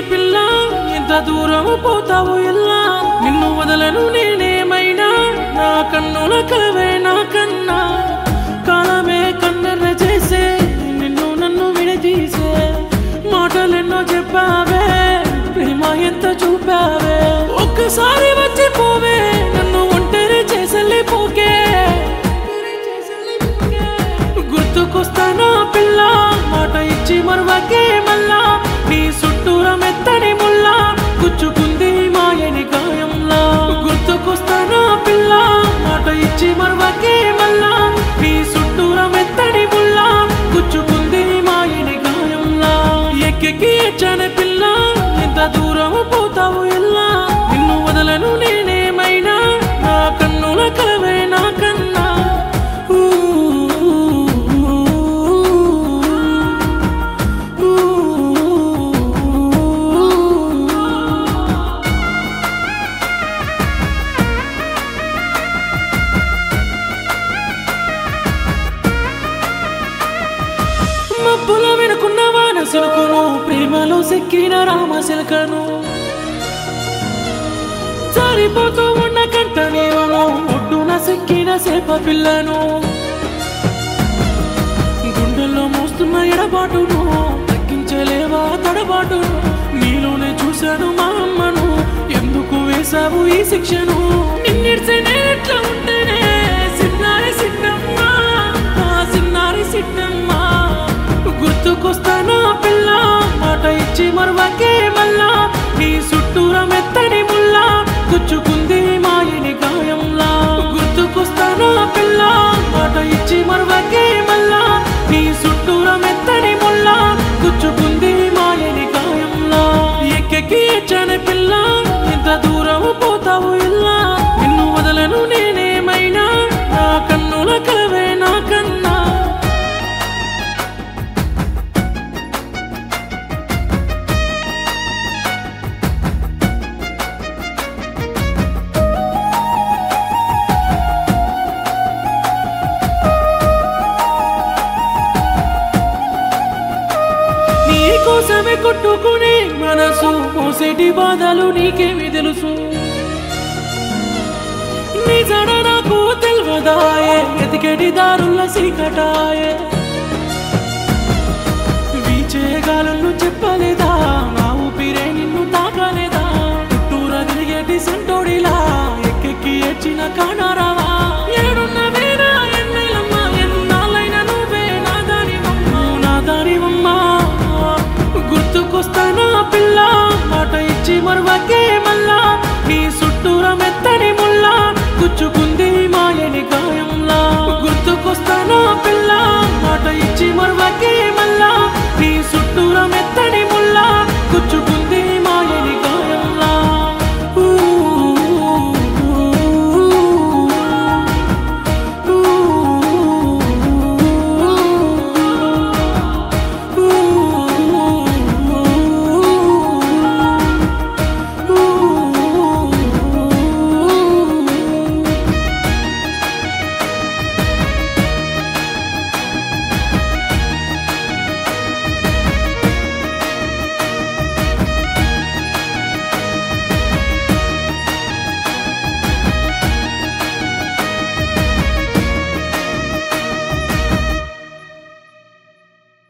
పిల్ల ఎంత దూరం పోతావు ఎల్లా నిన్ను వదలను నేనేమైనా నా కన్నుల కలవే నా కన్నా కాలమే కన్నెర్ర చేసే నిన్ను నన్ను విడదీసే మాటలెన్నో చెప్పావే ప్రేమ ఎంత చూపావే ఒక్కసారి వచ్చి పోవే నన్ను ఒంటరి చేసలే పోకే గుర్తుకొస్తానా పిల్ల మాట ఇచ్చి మరువకే మళ్ళా నీ చుట్టూర మెత్తని ముల్లా గుచ్చుకుంది మాయని గాయంలా గుర్తుకొస్తానా పిల్ల మాట ఇచ్చి మరువకే మళ్ళా నీ చుట్టూర మెత్తని ముల్లా గుచ్చుకుంది మాయని గాయంలా ఎక్కెక్కి ఎచ్చని పిల్ల ఎంత దూరం పోతావు ఎల్లా నిన్ను వదలను నేనేమైనా నా కన్నుల కలవే నా కన్నా ఊ, ఊ, ఊ. మబ్బుల వెనుకున్న వాన సిలుకును ప్రేమలో సెక్కిన రామ సిలకను జారిపోతూ ఉన్న కంట నీవను ఒడ్డున సెక్కిన సేప పిల్లను గుండెల్లో మోస్తున్న ఎడబాటును తగ్గించలేవా తడబాటును నీలోనే చూశాను మా అమ్మను ఎందుకు వేశావు ఈ శిక్షను నిన్నిడితే నేనెట్లా ఉంటేనే సిన్నారి సిన్నమ్మా ఆ సిన్నారి సిన్నమ్మా గుర్తుకొస్తానా పిల్ల మాట ఇచ్చి మరువకే మళ్ళా నీ చుట్టూర మెత్తని ముల్లా గుచ్చుకుంది మాయని గాయంలా గుర్తుకొస్తానా పిల్ల మాట ఇచ్చి మరువకే మళ్ళా నీ చుట్టూర మెత్తని ముల్లా గుచ్చుకుంది మాయని గాయంలా ఎక్కెక్కి ఎచ్చని పిల్ల ఎంత దూరం పోతావు ఇల్లా నిన్ను వదలను నేనేమైనా నా కన్నుల కలవే నా కన్నా నీ కోసమే కొట్టుకునే మనసు మోసేటి బాధలు నీకేమి తెలుసు నీ జడ నాకు తెలియదాయే ఎతికెటి దారుల సీకటాయే వీచే గాలులు చెప్పలేదా నా ఊపిరే నిన్ను తాకలేదా చుట్టూరా తిరిగేటి సంటోడిలా ఎక్కెక్కి ఏడ్చిన కానారావా ఏడున్న వేరా ఎన్నెలమ్మా ఎన్నాళ్ళైనా నువ్వే నా దానివమ్మ నా దానివమ్మా గుర్తుకొస్తానా పిల్ల మాట ఇచ్చి మరువకే మళ్ళా నీ చుట్టూరా మెత్తని ముల్లా గుచ్చుకుంది మాయని గాయంలా గుర్తుకొస్తానా పిల్ల మాట ఇచ్చి మరువకే మళ్ళా నీ చుట్టూరా మెత్తని